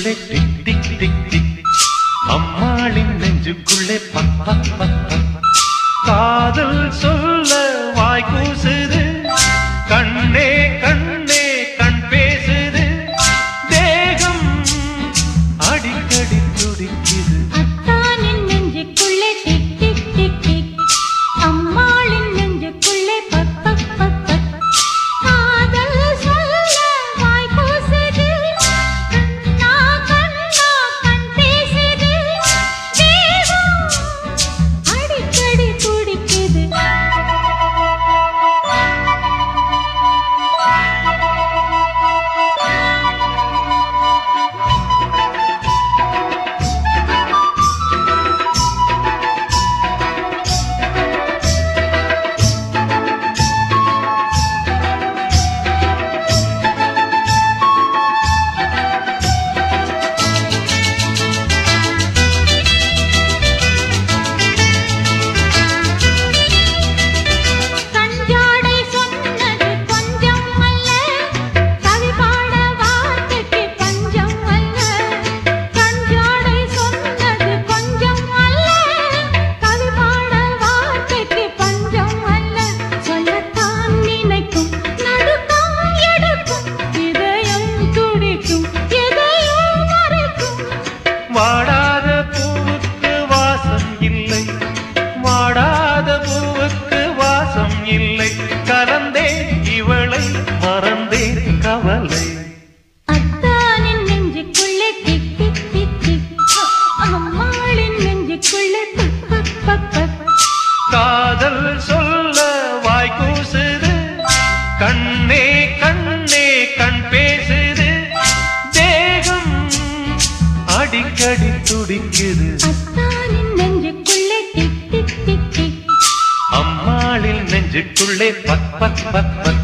நெஞ்சுக்குள்ளே tick tick tick tick அம்மாளின் நெஞ்சுக்குள்ளே பக் பக் பக் பக் காதல் சொல்ல வாய் கூசுது கண்ணே கண்ணே கண் பேசுது தேகம் அடிக்கடி துடிக்குது அத்தானின் நெஞ்சுக்குள்ளே டிக் டிக் டிக் டிக் அம்மாளின் நெஞ்சுக்குள்ளே பக் பக் பக் பக் காதல் சொல்ல வாய் கூசுது கண்ணா கண்ணா கண் பேசுது தேகம் அடிக்கடி துடிக்குது கஞ்சாடை சொன்னது கொஞ்சம் அல்ல கவி பாட வார்த்தைக்கு பஞ்சம் அல்ல கஞ்சாடை சொன்னது கொஞ்சம் அல்ல கவி பாட வார்த்தைக்கு பஞ்சம் அல்ல சொல்லத்தான் நினைக்கும் நடுக்கம் எடுக்கும் இதயம் துடிக்கும் எதையும் மறைக்கும் வாடாத பூவுக்கு வாசம் இல்லை வாடாத பூவுக்கு வாசம் இல்லை கலந்தேன் இவளை மறந்தேன் கவலை அத்தானின் நெஞ்சுக்குள்ளே டிக் டிக் டிக் டிக் அம்மாளின் நெஞ்சுக்குள்ளே பக் பக் பக் பக் காதல் சொல்ல வாய் கூசுது கண்ணே கண்ணே கண் பேசுது தேகம் அடிக்கடி துடிக்குது அத்தானின் நெஞ்சுக்குள்ளே டிக் டிக் டிக் டிக் அம்மாளில் நெஞ்சுக்குள்ளே பக் பக் பக் பக்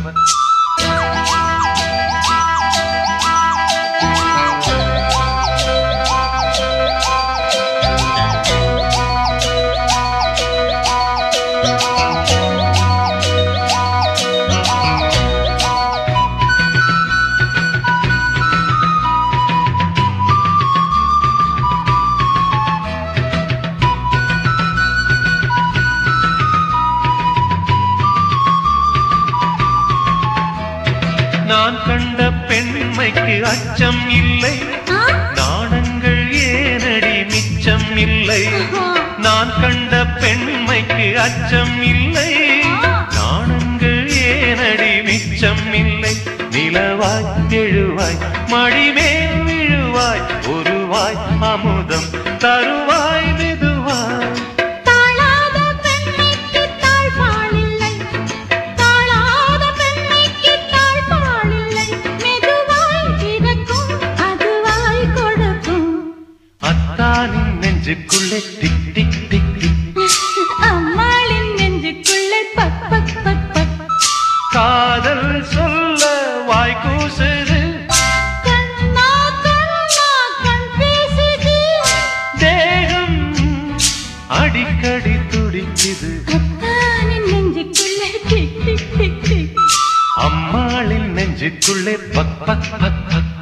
நான் கண்ட பெண்மைக்கு அச்சம் இல்லை ஆ நாணங்கள் ஏனடி மிச்சம் இல்லை நான் கண்ட பெண்மைக்கு அச்சம் இல்லை நாணங்கள் ஏனடி மிச்சம் இல்லை நிலவாய் எழுவாய் மடிமேல் விழுவாய் ஒருவாய் அமுதம் தருவாய் மெதுவாய் தாழாத பெண்மைக்கு தாழ்பாளில்லை தாழாத பெண்மைக்கு தாழ்பாளில்லை மெதுவாய் பிறக்கும் அதுவாய் கொடுக்கும் அத்தானின் நெஞ்சுக்குள்ளே டிக் டிக் டிக் டிக் அம்மாளின் நெஞ்சுக்குள்ளே பக் பக் பக் பக் காதல் சொல்ல வாய் கூசுது கண்ணா கண்ணா கண் பேசுது தேகம் அடிக்கடி துடிக்குது அத்தானின் நெஞ்சுக்குள்ளே டிக் டிக் டிக் டிக் அம்மாளின் நெஞ்சுக்குள்ளே பக் பக் பக் பக்